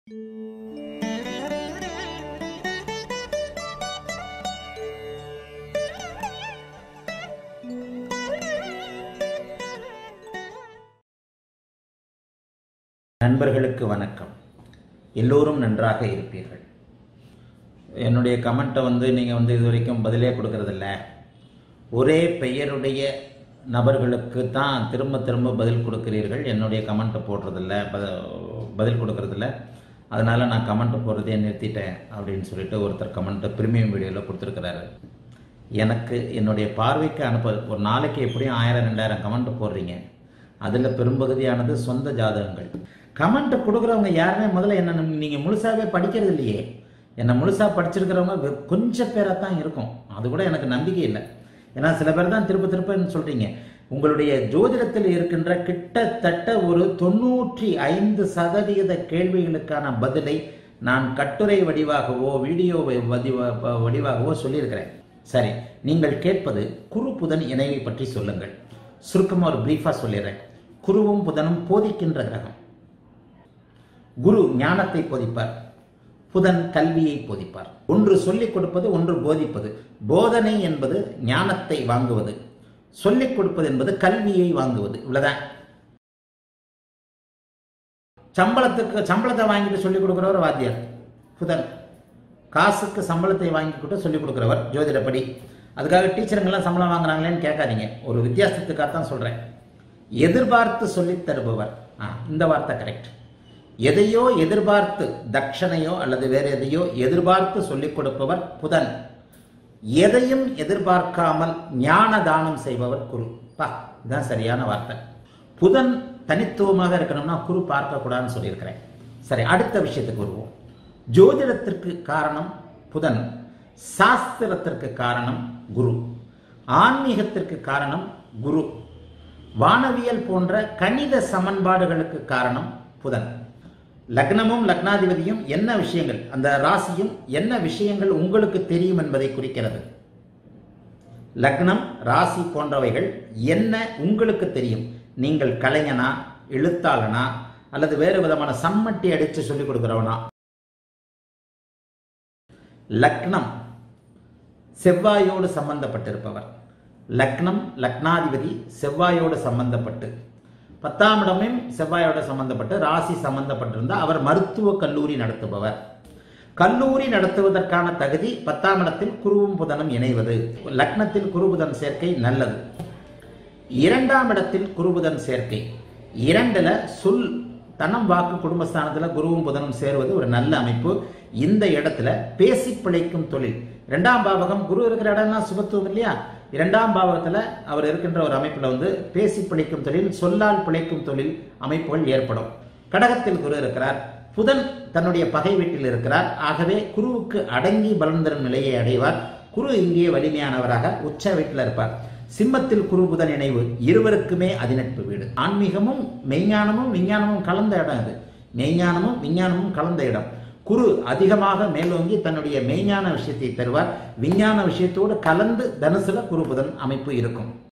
நண்பர்களுக்கு வணக்கம் எல்லோரும் நன்றாக இருப்பீர்கள் என்னுடைய கமெண்ட்டை வந்து நீங்கள் வந்து இது வரைக்கும் பதிலே கொடுக்கறதில்ல ஒரே பெயருடைய நபர்களுக்கு தான் திரும்ப திரும்ப பதில் கொடுக்கிறீர்கள் என்னுடைய கமெண்ட்டை போடுறதில்ல பத பதில் கொடுக்கறதில்ல அதனால் நான் கமெண்ட்டை போடுறதே நிறுத்திட்டேன் அப்படின்னு சொல்லிட்டு ஒருத்தர் கமெண்ட்டை ப்ரீமியம் வீடியோவில் கொடுத்துருக்கிறாரு எனக்கு என்னுடைய பார்வைக்கு அனுப்ப ஒரு நாளைக்கு எப்படியும் ஆயிரம் ரெண்டாயிரம் கமெண்ட் போடுறீங்க அதில் பெரும்பகுதியானது சொந்த ஜாதகங்கள் கமெண்ட் கொடுக்குறவங்க யாருமே முதல்ல என்ன நீங்கள் முழுசாவே படிக்கிறது இல்லையே என்னை முழுசாக படிச்சிருக்கிறவங்க வெ- கொஞ்சம் பேராக தான் இருக்கும் அது கூட எனக்கு நம்பிக்கை இல்லை ஏன்னா சில பேர் தான் திரும்ப திருப்ப சொல்கிறீங்க உங்களுடைய ஜோதிடத்தில் இருக்கின்ற கிட்டத்தட்ட ஒரு தொண்ணூற்றி ஐந்து சதவிகித கேள்விகளுக்கான பதிலை நான் கட்டுரை வடிவாகவோ வீடியோ வ- வடிவ- வ- வடிவாகவோ சொல்லியிருக்கிறேன் சரி நீங்கள் கேட்பது குரு புதன் இணைவை பற்றி சொல்லுங்கள் சுருக்கமாக ஒரு பிரீஃபாக சொல்லிடுறேன் குருவும் புதனும் போதிக்கின்ற கிரகம் குரு ஞானத்தை போதிப்பார் புதன் கல்வியை போதிப்பார் ஒன்று சொல்லிக் கொடுப்பது ஒன்று போதிப்பது போதனை என்பது ஞானத்தை வாங்குவது சொல்லிக் கொடுப்பது என்பது கல்வியை வாங்குவது இவ்வளவுதான் சம்பளத்துக்கு சம்பளத்தை வாங்கிட்டு சொல்லிக் கொடுக்கிறவர் வாத்தியார் புதன் காசுக்கு சம்பளத்தை வாங்கிக்கிட்டு சொல்லிக் கொடுக்கிறவர் ஜோதிடப்படி அதுக்காக டீச்சருங்கெல்லாம் சம்பளம் வாங்குறாங்களேன்னு கேட்காதீங்க ஒரு வித்தியாசத்துக்காக தான் சொல்றேன் எதிர்பார்த்து சொல்லித் தருபவர் ஆ, இந்த வார்த்தை கரெக்ட் எதையோ எதிர்பார்த்து தட்சணையோ அல்லது வேற எதையோ எதிர்பார்த்து சொல்லிக் கொடுப்பவர் புதன் எதையும் எதிர்பார்க்காமல் ஞான தானம் செய்பவர் குரு பா இதுதான் சரியான வார்த்தை புதன் தனித்துவமாக இருக்கணும்னா குரு பார்க்கக்கூடாதுன்னு சொல்லியிருக்கிறேன் சரி அடுத்த விஷயத்துக்கு வருவோம் ஜோதிடத்திற்கு காரணம் புதன் சாஸ்திரத்திற்கு காரணம் குரு ஆன்மீகத்திற்கு காரணம் குரு வானவியல் போன்ற கணித சமன்பாடுகளுக்கு காரணம் புதன் லக்னமும் லக்னாதிபதியும் என்ன விஷயங்கள் அந்த ராசியும் என்ன விஷயங்கள் உங்களுக்கு தெரியும் என்பதை குறிக்கிறது லக்னம் ராசி போன்றவைகள் என்ன உங்களுக்கு தெரியும் நீங்கள் கலைஞனா எழுத்தாளனா அல்லது வேறு விதமான சம்மட்டி அடித்து சொல்லிக் கொடுக்கிறவனா லக்னம் செவ்வாயோடு சம்பந்தப்பட்டிருப்பவர் லக்னம் லக்னாதிபதி செவ்வாயோடு சம்பந்தப்பட்டு பத்தாம் இடமும் செவ்வாயோட சம்பந்தப்பட்டு ராசி சம்பந்தப்பட்டிருந்தால் அவர் மருத்துவ கல்லூரி நடத்துபவர் கல்லூரி நடத்துவதற்கான தகுதி பத்தாம் இடத்தில் குருவும் புதனும் இணைவது லக்னத்தில் குருபுதன் சேர்க்கை நல்லது இரண்டாம் இடத்தில் குருபுதன் சேர்க்கை இரண்டுல சொல் தனம் வாக்கு குடும்பஸ்தானத்துல குருவும் புதனும் சேருவது ஒரு நல்ல அமைப்பு இந்த இடத்துல பேசி பிழைக்கும் தொழில் இரண்டாம் பாவகம் குரு இருக்கிற இடம்லாம் சுபத்துவம் இல்லையா இரண்டாம் பாவகத்துல அவர் இருக்கின்ற ஒரு அமைப்புல வந்து பேசி பிழைக்கும் தொழில் சொல்லால் பிழைக்கும் தொழில் அமைப்புகள் ஏற்படும் கடகத்தில் குரு இருக்கிறார் புதன் தன்னுடைய பகை வீட்டில் இருக்கிறார் ஆகவே குருவுக்கு அடங்கி பலன் தரும் நிலையை அடைவார் குரு இங்கே வலிமையானவராக உச்ச வீட்டில் இருப்பார் சிம்மத்தில் குரு புதன் இணைவு இருவருக்குமே அதிநட்பு வீடு ஆன்மீகமும் மெய்ஞானமும் விஞ்ஞானமும் கலந்த இடம் இது மெய்ஞானமும் விஞ்ஞானமும் கலந்த இடம் குரு அதிகமாக மேலோங்கி தன்னுடைய மெய்ஞான விஷயத்தை தருவார் விஞ்ஞான விஷயத்தோடு கலந்து தனுசுல குரு புதன் அமைப்பு இருக்கும்